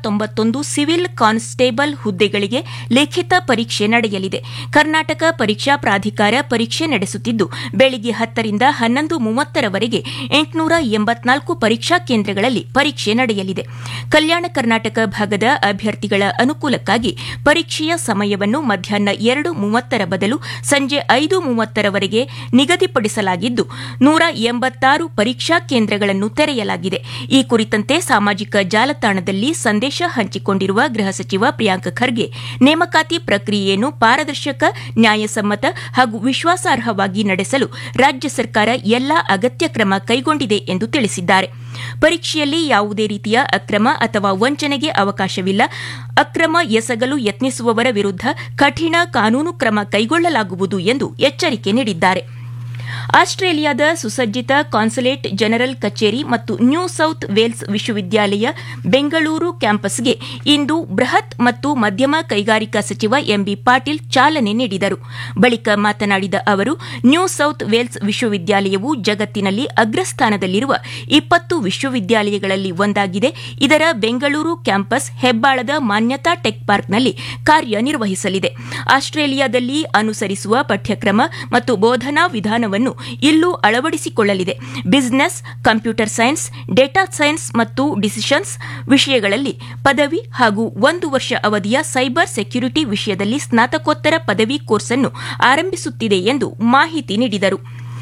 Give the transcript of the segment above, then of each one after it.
ತೊಂಬತ್ತೊಂದು civil constable ಹುದ್ದೆಗಳಿಗೆ ಲಿಖಿತ ಪರೀಕ್ಷೆ ನಡೆಯಲಿದೆ ಕರ್ನಾಟಕ ಪರೀಕ್ಷಾ ಪ್ರಾಧಿಕಾರ ಪರೀಕ್ಷೆ ನಡೆಸುತ್ತಿದ್ದು ಬೆಳಿಗ್ಗೆ ಹತ್ತರಿಂದ ಹನ್ನೊಂದು ಮೂವತ್ತರವರೆಗೆ ಎಂಟುನೂರ ಎಂಬತ್ನಾಲ್ಕು ಪರೀಕ್ಷಾ ಕೇಂದ್ರಗಳಲ್ಲಿ ಪರೀಕ್ಷೆ ನಡೆಯಲಿದೆ ಕಲ್ಯಾಣ ಕರ್ನಾಟಕ ಭಾಗದ ಅಭ್ಯರ್ಥಿಗಳ ಅನುಕೂಲಕ್ಕಾಗಿ ಪರೀಕ್ಷೆಯ ಸಮಯವನ್ನು ಮಧ್ಯಾಹ್ನ ಎರಡು ಮೂವತ್ತರ ಬದಲು ಸಂಜೆ ಐದು ಮೂವತ್ತರವರೆಗೆ ನಿಗದಿಪಡಿಸಲಾಗಿದ್ದು ನೂರ ಎಂಬತ್ತಾರು ಪರೀಕ್ಷಾ ಕೇಂದ್ರಗಳನ್ನು ತೆರೆಯಲಾಗಿದೆ ಈ ಕುರಿತಂತೆ ಸಾಮಾಜಿಕ ಜಾಲತಾಣದಲ್ಲಿ ಸಂದೇಶ ಹಂಚಿಕೊಂಡಿರುವ ಗೃಹ ಸಚಿವ ಪ್ರಿಯಾಂಕ್ ಖರ್ಗೆ ನೇಮಕಾತಿ ಪ್ರಕ್ರಿಯೆಯನ್ನು ಪಾರದರ್ಶಕ ನ್ಯಾಯಸಮ್ಮತ ಹಾಗೂ ವಿಶ್ವಾಸಾರ್ಹವಾಗಿ ನಡೆಸಲು ರಾಜ್ಯ ಸರ್ಕಾರ ಎಲ್ಲಾ ಅಗತ್ಯ ಕ್ರಮ ಕೈಗೊಂಡಿದೆ ಎಂದು ತಿಳಿಸಿದ್ದಾರೆ ಪರೀಕ್ಷೆಯಲ್ಲಿ ಯಾವುದೇ ರೀತಿಯ ಅಕ್ರಮ ಅಥವಾ ವಂಚನೆಗೆ ಅವಕಾಶವಿಲ್ಲ ಅಕ್ರಮ ಎಸಗಲು ಯತ್ನಿಸುವವರ ವಿರುದ್ಧ ಕಠಿಣ ಕಾನೂನು ಕ್ರಮ ಕೈಗೊಳ್ಳಲಾಗುವುದು ಎಂದು ಎಚ್ಚರಿಕೆ ನೀಡಿದ್ದಾರೆ ಆಸ್ಟ್ರೇಲಿಯಾದ ಸುಸಜ್ಜಿತ ಕಾನ್ಸುಲೇಟ್ ಜನರಲ್ ಕಚೇರಿ ಮತ್ತು ನ್ಯೂ ಸೌತ್ ವೇಲ್ಸ್ ವಿಶ್ವವಿದ್ಯಾಲಯ ಬೆಂಗಳೂರು ಕ್ಯಾಂಪಸ್ಗೆ ಇಂದು ಬೃಹತ್ ಮತ್ತು ಮಧ್ಯಮ ಕೈಗಾರಿಕಾ ಸಚಿವ ಎಂಬಿ ಪಾಟೀಲ್ ಚಾಲನೆ ನೀಡಿದರು ಬಳಿಕ ಮಾತನಾಡಿದ ಅವರು ನ್ಯೂ ಸೌತ್ ವೇಲ್ಸ್ ವಿಶ್ವವಿದ್ಯಾಲಯವು ಜಗತ್ತಿನಲ್ಲಿ ಅಗ್ರಸ್ಥಾನದಲ್ಲಿರುವ ಇಪ್ಪತ್ತು ವಿಶ್ವವಿದ್ಯಾಲಯಗಳಲ್ಲಿ ಒಂದಾಗಿದೆ ಇದರ ಬೆಂಗಳೂರು ಕ್ಯಾಂಪಸ್ ಹೆಬ್ಬಾಳದ ಮಾನ್ಯತಾ ಟೆಕ್ ಪಾರ್ಕ್ನಲ್ಲಿ ಕಾರ್ಯನಿರ್ವಹಿಸಲಿದೆ ಆಸ್ಟ್ರೇಲಿಯಾದಲ್ಲಿ ಅನುಸರಿಸುವ ಪಠ್ಯಕ್ರಮ ಮತ್ತು ಬೋಧನಾ ವಿಧಾನವನ್ನು ಇಲ್ಲೂ ಅಳವಡಿಸಿಕೊಳ್ಳಲಿದೆ business computer science data science ಮತ್ತು ಡಿಸಿಷನ್ಸ್ ವಿಷಯಗಳಲ್ಲಿ ಪದವಿ ಹಾಗೂ ಒಂದು ವರ್ಷ ಅವಧಿಯ ಸೈಬರ್ ಸೆಕ್ಯುರಿಟಿ ವಿಷಯದಲ್ಲಿ ಸ್ನಾತಕೋತ್ತರ ಪದವಿ ಕೋರ್ಸ್ ಅನ್ನು ಆರಂಭಿಸುತ್ತಿದೆ ಎಂದು ಮಾಹಿತಿ ನೀಡಿದರು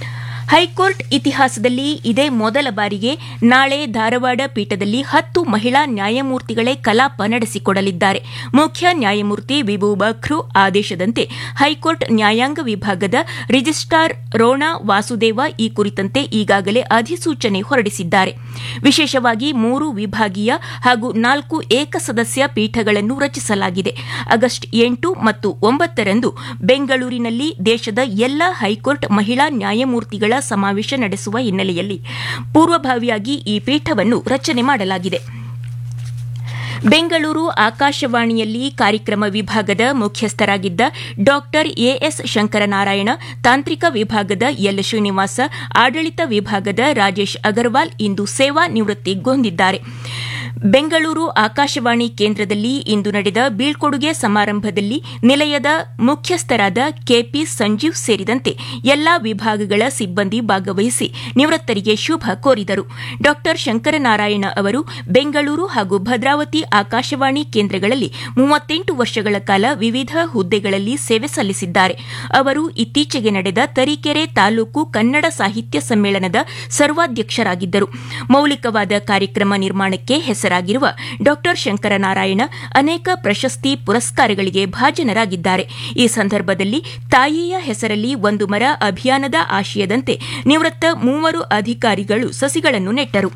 ಹೈಕೋರ್ಟ್ ಇತಿಹಾಸದಲ್ಲಿ ಇದೇ ಮೊದಲ ಬಾರಿಗೆ ನಾಳೆ ಧಾರವಾಡ ಪೀಠದಲ್ಲಿ ಹತ್ತು ಮಹಿಳಾ ನ್ಯಾಯಮೂರ್ತಿಗಳೇ ಕಲಾಪ ನಡೆಸಿಕೊಡಲಿದ್ದಾರೆ ಮುಖ್ಯ ನ್ಯಾಯಮೂರ್ತಿ ವಿಭು ಬಖ್ರು ಆದೇಶದಂತೆ ಹೈಕೋರ್ಟ್ ನ್ಯಾಯಾಂಗ ವಿಭಾಗದ ರಿಜಿಸ್ಟ್ರಾರ್ ರೋಣಾ ವಾಸುದೇವ ಈ ಕುರಿತಂತೆ ಈಗಾಗಲೇ ಅಧಿಸೂಚನೆ ಹೊರಡಿಸಿದ್ದಾರೆ ವಿಶೇಷವಾಗಿ ಮೂರು ವಿಭಾಗೀಯ ಹಾಗೂ ನಾಲ್ಕು ಏಕಸದಸ್ಯ ಪೀಠಗಳನ್ನು ರಚಿಸಲಾಗಿದೆ ಆಗಸ್ಟ್ ಎಂಟು ಮತ್ತು ಒಂಬತ್ತರಂದು ಬೆಂಗಳೂರಿನಲ್ಲಿ ದೇಶದ ಎಲ್ಲ ಹೈಕೋರ್ಟ್ ಮಹಿಳಾ ನ್ಯಾಯಮೂರ್ತಿಗಳ ಸಮಾವೇಶ ನಡೆಸುವ ಹಿನ್ನೆಲೆಯಲ್ಲಿ ಪೂರ್ವಭಾವಿಯಾಗಿ ಈ ಪೀಠವನ್ನು ರಚನೆ ಮಾಡಲಾಗಿದೆ ಬೆಂಗಳೂರು ಆಕಾಶವಾಣಿಯಲ್ಲಿ ಕಾರ್ಯಕ್ರಮ ವಿಭಾಗದ ಮುಖ್ಯಸ್ಥರಾಗಿದ್ದ ಡಾ ಎಎಸ್ ಶಂಕರನಾರಾಯಣ ತಾಂತ್ರಿಕ ವಿಭಾಗದ ಎಲ್ ಶ್ರೀನಿವಾಸ ಆಡಳಿತ ವಿಭಾಗದ ರಾಜೇಶ್ ಅಗರ್ವಾಲ್ ಇಂದು ಸೇವಾ ನಿವೃತ್ತಿಗೊಂಡಿದ್ದಾರೆ ಬೆಂಗಳೂರು ಆಕಾಶವಾಣಿ ಕೇಂದ್ರದಲ್ಲಿ ಇಂದು ನಡೆದ ಬೀಳ್ಕೊಡುಗೆ ಸಮಾರಂಭದಲ್ಲಿ ನಿಲಯದ ಮುಖ್ಯಸ್ಥರಾದ ಕೆಪಿ ಸಂಜೀವ್ ಸೇರಿದಂತೆ ಎಲ್ಲಾ ವಿಭಾಗಗಳ ಸಿಬ್ಬಂದಿ ಭಾಗವಹಿಸಿ ನಿವೃತ್ತರಿಗೆ ಶುಭ ಕೋರಿದರು ಡಾ ಶಂಕರನಾರಾಯಣ ಅವರು ಬೆಂಗಳೂರು ಹಾಗೂ ಭದ್ರಾವತಿ ಆಕಾಶವಾಣಿ ಕೇಂದ್ರಗಳಲ್ಲಿ ಮೂವತ್ತೆಂಟು ವರ್ಷಗಳ ಕಾಲ ವಿವಿಧ ಹುದ್ದೆಗಳಲ್ಲಿ ಸೇವೆ ಸಲ್ಲಿಸಿದ್ದಾರೆ ಅವರು ಇತ್ತೀಚೆಗೆ ನಡೆದ ತರೀಕೆರೆ ತಾಲೂಕು ಕನ್ನಡ ಸಾಹಿತ್ಯ ಸಮ್ಮೇಳನದ ಸರ್ವಾಧ್ಯಕ್ಷರಾಗಿದ್ದರು ಮೌಲಿಕವಾದ ಕಾರ್ಯಕ್ರಮ ನಿರ್ಮಾಣಕ್ಕೆ ಹೆಸರಾಗಿರುವ ಡಾ ಶಂಕರನಾರಾಯಣ ಅನೇಕ ಪ್ರಶಸ್ತಿ ಪುರಸ್ಕಾರಗಳಿಗೆ ಭಾಜನರಾಗಿದ್ದಾರೆ ಈ ಸಂದರ್ಭದಲ್ಲಿ ತಾಯಿಯ ಹೆಸರಲ್ಲಿ ಒಂದು ಮರ ಅಭಿಯಾನದ ಆಶಯದಂತೆ ನಿವೃತ್ತ ಮೂವರು ಅಧಿಕಾರಿಗಳು ಸಸಿಗಳನ್ನು ನೆಟ್ಟರು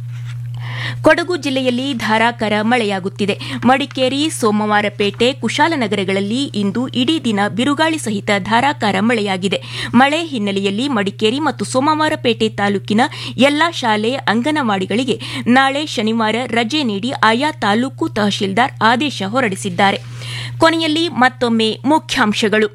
ಕೊಡಗು ಜಿಲ್ಲೆಯಲ್ಲಿ ಧಾರಾಕಾರ ಮಳೆಯಾಗುತ್ತಿದೆ ಮಡಿಕೇರಿ ಸೋಮವಾರಪೇಟೆ ಕುಶಾಲನಗರಗಳಲ್ಲಿ ಇಂದು ಇಡೀ ದಿನ ಬಿರುಗಾಳಿ ಸಹಿತ ಧಾರಾಕಾರ ಮಳೆಯಾಗಿದೆ ಮಳೆ ಹಿನ್ನೆಲೆಯಲ್ಲಿ ಮಡಿಕೇರಿ ಮತ್ತು ಸೋಮವಾರಪೇಟೆ ತಾಲೂಕಿನ ಎಲ್ಲಾ ಶಾಲೆ ಅಂಗನವಾಡಿಗಳಿಗೆ ನಾಳೆ ಶನಿವಾರ ರಜೆ ನೀಡಿ ಆಯಾ ತಾಲೂಕು ತಹಶೀಲ್ದಾರ್ ಆದೇಶ ಹೊರಡಿಸಿದ್ದಾರೆ ಕೊನೆಯಲ್ಲಿ ಮತ್ತೊಮ್ಮೆ ಮುಖ್ಯಾಂಶಗಳು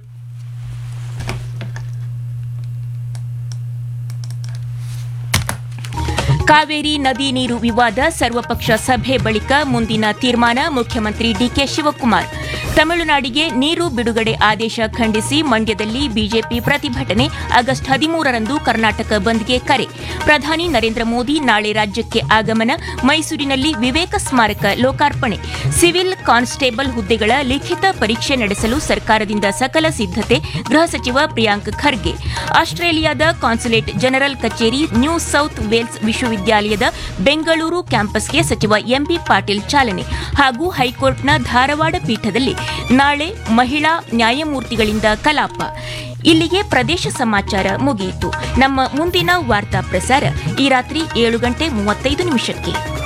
ಕಾವೇರಿ ನದಿ ನೀರು ವಿವಾದ ಸರ್ವಪಕ್ಷ ಸಭೆ ಬಳಿಕ ಮುಂದಿನ ತೀರ್ಮಾನ ಮುಖ್ಯಮಂತ್ರಿ ಡಿಕೆ ಶಿವಕುಮಾರ್ ತಮಿಳುನಾಡಿಗೆ ನೀರು ಬಿಡುಗಡೆ ಆದೇಶ ಖಂಡಿಸಿ ಮಂಡ್ಯದಲ್ಲಿ ಬಿಜೆಪಿ ಪ್ರತಿಭಟನೆ ಆಗಸ್ಟ್ ಹದಿಮೂರರಂದು ಕರ್ನಾಟಕ ಬಂದ್ಗೆ ಕರೆ ಪ್ರಧಾನಿ ನರೇಂದ್ರ ಮೋದಿ ನಾಳೆ ರಾಜ್ಯಕ್ಕೆ ಆಗಮನ ಮೈಸೂರಿನಲ್ಲಿ ವಿವೇಕ ಸ್ಮಾರಕ ಲೋಕಾರ್ಪಣೆ ಸಿವಿಲ್ ಕಾನ್ಸ್ಟೇಬಲ್ ಹುದ್ದೆಗಳ ಲಿಖಿತ ಪರೀಕ್ಷೆ ನಡೆಸಲು ಸರ್ಕಾರದಿಂದ ಸಕಲ ಸಿದ್ದತೆ ಗೃಹ ಸಚಿವ ಪ್ರಿಯಾಂಕ್ ಖರ್ಗೆ ಆಸ್ಟ್ರೇಲಿಯಾದ ಕಾನ್ಸುಲೇಟ್ ಜನರಲ್ ಕಚೇರಿ ನ್ಯೂ ಸೌತ್ ವೇಲ್ಸ್ ವಿಶ್ವವಿದ್ಯಾಲಯದ ಬೆಂಗಳೂರು ಕ್ಯಾಂಪಸ್ಗೆ ಸಚಿವ ಎಂಬಿ ಪಾಟೀಲ್ ಚಾಲನೆ ಹಾಗೂ ಹೈಕೋರ್ಟ್ನ ಧಾರವಾಡ ಪೀಠದಲ್ಲಿ ನಾಳೆ ಮಹಿಳಾ ನ್ಯಾಯಮೂರ್ತಿಗಳಿಂದ ಕಲಾಪ ಇಲ್ಲಿಗೆ ಪ್ರದೇಶ ಸಮಾಚಾರ ಮುಗಿಯಿತು ನಮ್ಮ ಮುಂದಿನ ವಾರ್ತಾ ಪ್ರಸಾರ ಈ ರಾತ್ರಿ ಏಳು ಗಂಟೆ ಮೂವತ್ತೈದು ನಿಮಿಷಕ್ಕೆ